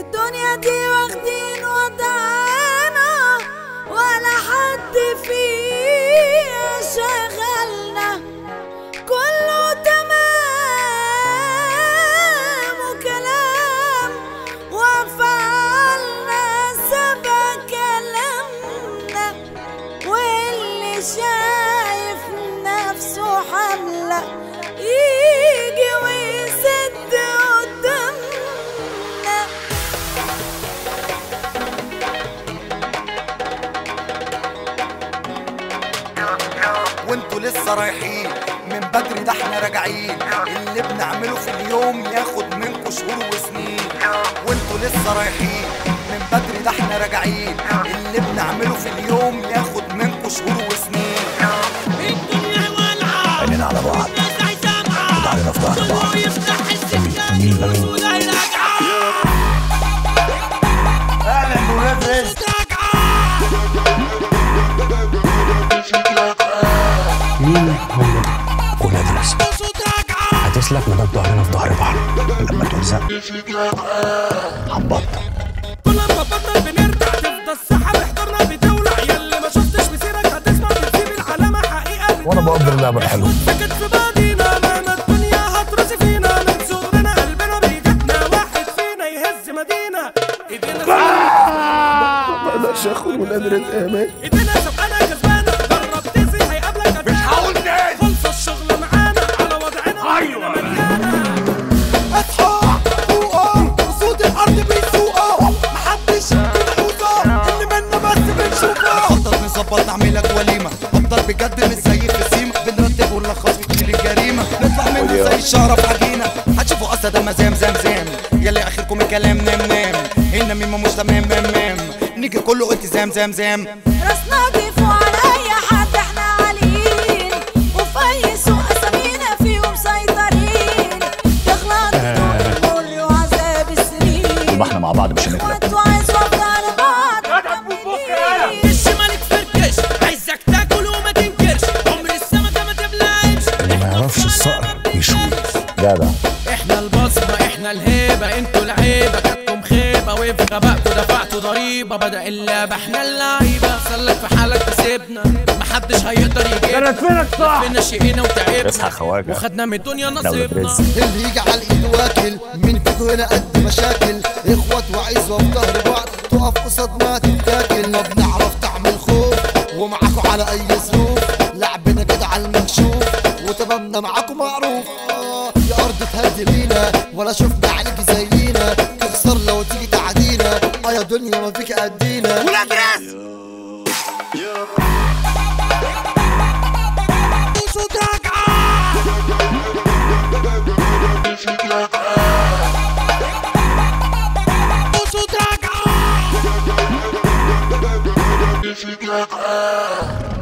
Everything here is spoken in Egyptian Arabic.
الدنيا دي واخدين وضعنا ولا حد فيها شغلنا كله تمام وكلام وفعلنا سبع كلامنا واللي شايف نفسه حملة يجي ويسد قدامنا وانتوا لسه رايحين من بدري ده احنا راجعين اللي بنعمله في اليوم ياخد منكوا شهور وسنين وانتوا لسه رايحين من بدري ده احنا راجعين اللي بنعمله في اليوم ياخد منكوا شهور وسنين الدنيا والعة عينينا على بعض الناس عايزة معاه وتعالينا في ظهر بعض كله يفتح السكة الوصول هيرجع اهلا بولاد رزق مين هم ولاد رزق هتسلك مدام ظهرنا في ظهر بعض لما تلزق هنبطل كل ما بطل بنرجع تفضل السحب احضرنا بتولع ياللي ما شفتش مسيرك هتسمع بتسيب العلامة حقيقة وانا بقدر اللعبه الحلوه سكت في بعضينا مهما الدنيا هترسي فينا من صغرنا قلبنا بيجتنا واحد فينا يهز مدينة ايدينا ما اقدرش اخد ولاد رزق يا مان ايدينا سبقنا كسبانة جرب تزي هيقابلك مش هقول تاني خلص الشغل معانا على وضعنا ايوه اصحى فوقه صوت الارض بيسوقه محدش بنحوطه اللي منا بس بنشوفه نخطط نظبط نعملك وليمه افضل بجد مش زي في السيما بنرتب ونلخص ونشيل الجريمه نطلع منه زي الشعره في عجينه هتشوفوا قصه ده مزام زام زام يلي اخركم الكلام نام نام هنا ميمه مش تمام مام مام نيجي كله قلت زام زام زام راسنا ضيف وعلى اي حد احنا عاليين وفي اي سوق اسامينا فيهم مسيطرين تغلط مر وعذاب السنين يبقى احنا مع بعض مش هنغلب وانت وعايز وفد على بعض الشمالك فركش عايزك تاكل وما تنكرش عمر السمكة ما تبلعش اللي ما يعرفش الصقر يشوف جدع احنا البصمة احنا الهيبة انتوا العيبة جاتكم خيبة وفي غبائكوا دفعتوا ضريبة بدأ اللعبة احنا اللعيبة سلك في حالك كسبنا محدش هيقدر يجيبنا فينك صح لفينا شقينا وتعبنا اصحى خواجه وخدنا من الدنيا دولة نصيبنا رزق اللي يجي على الايد واكل مين فيكم هنا قد مشاكل اخوات وعزوه في ظهر بعض تقف قصاد ما تتاكل ما بنعرف تعمل خوف ومعاكوا على اي ظروف لعبنا كده على المكشوف وتمامنا معاكوا معروف آه يا ارض تهدي لينا ولا شفنا عليك زينا تخسر لو تيجي تعدينا اه يا دنيا ما فيك قدينا ولاد رزق صوت راجع